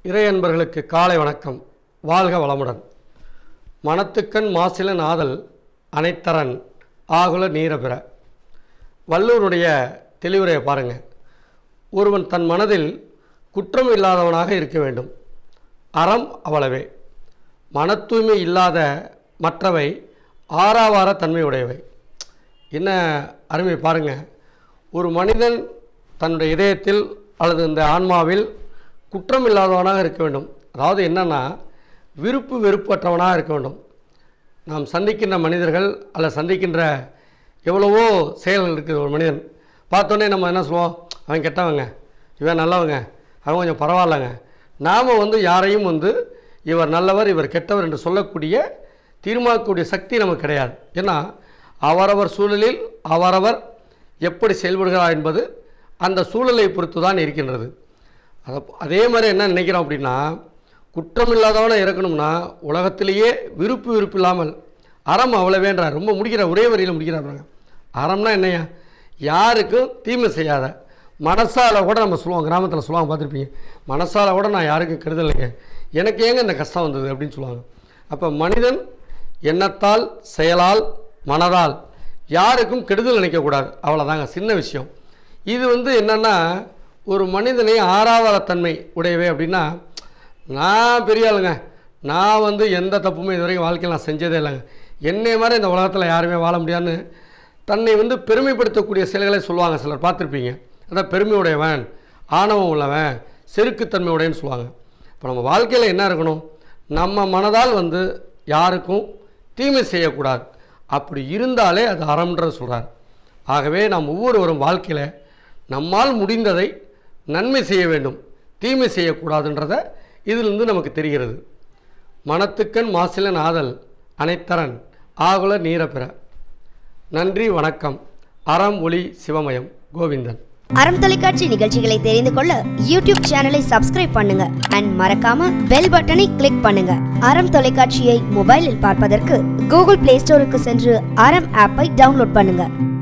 இறை அன்பர்களுக்கு காலை வணக்கம் வாழ்க வளமுடன் மனத்துக்கண் மாசிலன் ஆதல் அனைத்தரன் ஆகுல நீரபிற வல்லூருடைய தெளிவுரையை பாருங்கள் ஒருவன் தன் மனதில் குற்றம் இல்லாதவனாக இருக்க வேண்டும் அறம் அவ்வளவே மன தூய்மை இல்லாத மற்றவை ஆறாவார தன்மையுடையவை என்ன அருமை பாருங்கள் ஒரு மனிதன் தன்னுடைய இதயத்தில் அல்லது இந்த ஆன்மாவில் குற்றம் இல்லாதவனாக இருக்க வேண்டும் அதாவது என்னன்னா விருப்பு வெறுப்பற்றவனாக இருக்க வேண்டும் நாம் சந்திக்கின்ற மனிதர்கள் அல்லது சந்திக்கின்ற எவ்வளவோ செயல்கள் இருக்குது ஒரு மனிதன் பார்த்தோன்னே நம்ம என்ன சொல்லுவோம் அவன் கெட்டவங்க இவன் நல்லவங்க அவன் கொஞ்சம் பரவாயில்லங்க நாம் வந்து யாரையும் வந்து இவர் நல்லவர் இவர் கெட்டவர் என்று சொல்லக்கூடிய தீர்மானக்கூடிய சக்தி நமக்கு கிடையாது ஏன்னா அவரவர் சூழலில் அவரவர் எப்படி செயல்படுகிறார் என்பது அந்த சூழலை பொறுத்து தான் இருக்கின்றது அதை அதே மாதிரி என்ன நினைக்கிறோம் அப்படின்னா குற்றம் இல்லாதவனை இறக்கணும்னா உலகத்திலேயே விருப்பு விருப்பு இல்லாமல் அறம் அவ்வளவேன்றார் ரொம்ப முடிக்கிற ஒரே வரியில் முடிக்கிறார் பாருங்க அறம்னா என்னையா யாருக்கும் தீமை செய்யாத மனசால கூட நம்ம சொல்லுவோம் கிராமத்தில் சொல்லுவாங்க பார்த்துருப்பீங்க மனசால கூட நான் யாருக்கும் கெடுதல் இல்லைங்க எனக்கு ஏங்க இந்த கஷ்டம் வந்தது அப்படின்னு சொல்லுவாங்க அப்போ மனிதன் எண்ணத்தால் செயலால் மனதால் யாருக்கும் கெடுதல் நினைக்கக்கூடாது அவ்வளோதாங்க சின்ன விஷயம் இது வந்து என்னென்னா ஒரு மனிதனை ஆறாவர தன்மை உடையவை அப்படின்னா நான் பெரிய ஆளுங்க நான் வந்து எந்த தப்புமே இது வரைக்கும் வாழ்க்கையில் நான் செஞ்சதே இல்லைங்க என்னை மாதிரி இந்த உலகத்தில் யாருமே வாழ முடியாதுன்னு தன்னை வந்து பெருமைப்படுத்தக்கூடிய செயல்களை சொல்லுவாங்க சிலர் பார்த்துருப்பீங்க அதான் பெருமையுடையவன் ஆணவம் உள்ளவன் செருக்குத்தன்மை உடையன்னு சொல்லுவாங்க இப்போ நம்ம வாழ்க்கையில் என்ன இருக்கணும் நம்ம மனதால் வந்து யாருக்கும் தீமை செய்யக்கூடாது அப்படி இருந்தாலே அது அறம்ன்ற சொல்கிறார் ஆகவே நாம் ஒவ்வொருவரும் வாழ்க்கையில் நம்மால் முடிந்ததை நன்மை செய்ய வேண்டும் தீமை செய்யக்கூடாதுன்றத இதிலிருந்து நமக்கு தெரிகிறது மனத்துக்கண் மாசிலன் ஆதல் அனைத்தரன் ஆகுல நீரப்பிற நன்றி வணக்கம் அறம் ஒளி சிவமயம் கோவிந்தன் அறம் தொலைக்காட்சி நிகழ்ச்சிகளை தெரிந்து கொள்ள யூடியூப் சேனலை சப்ஸ்கிரைப் பண்ணுங்க அண்ட் மறக்காம பெல் பட்டனை கிளிக் பண்ணுங்க அறம் தொலைக்காட்சியை மொபைலில் பார்ப்பதற்கு கூகுள் பிளே ஸ்டோருக்கு சென்று அறம் ஆப்பை டவுன்லோட் பண்ணுங்க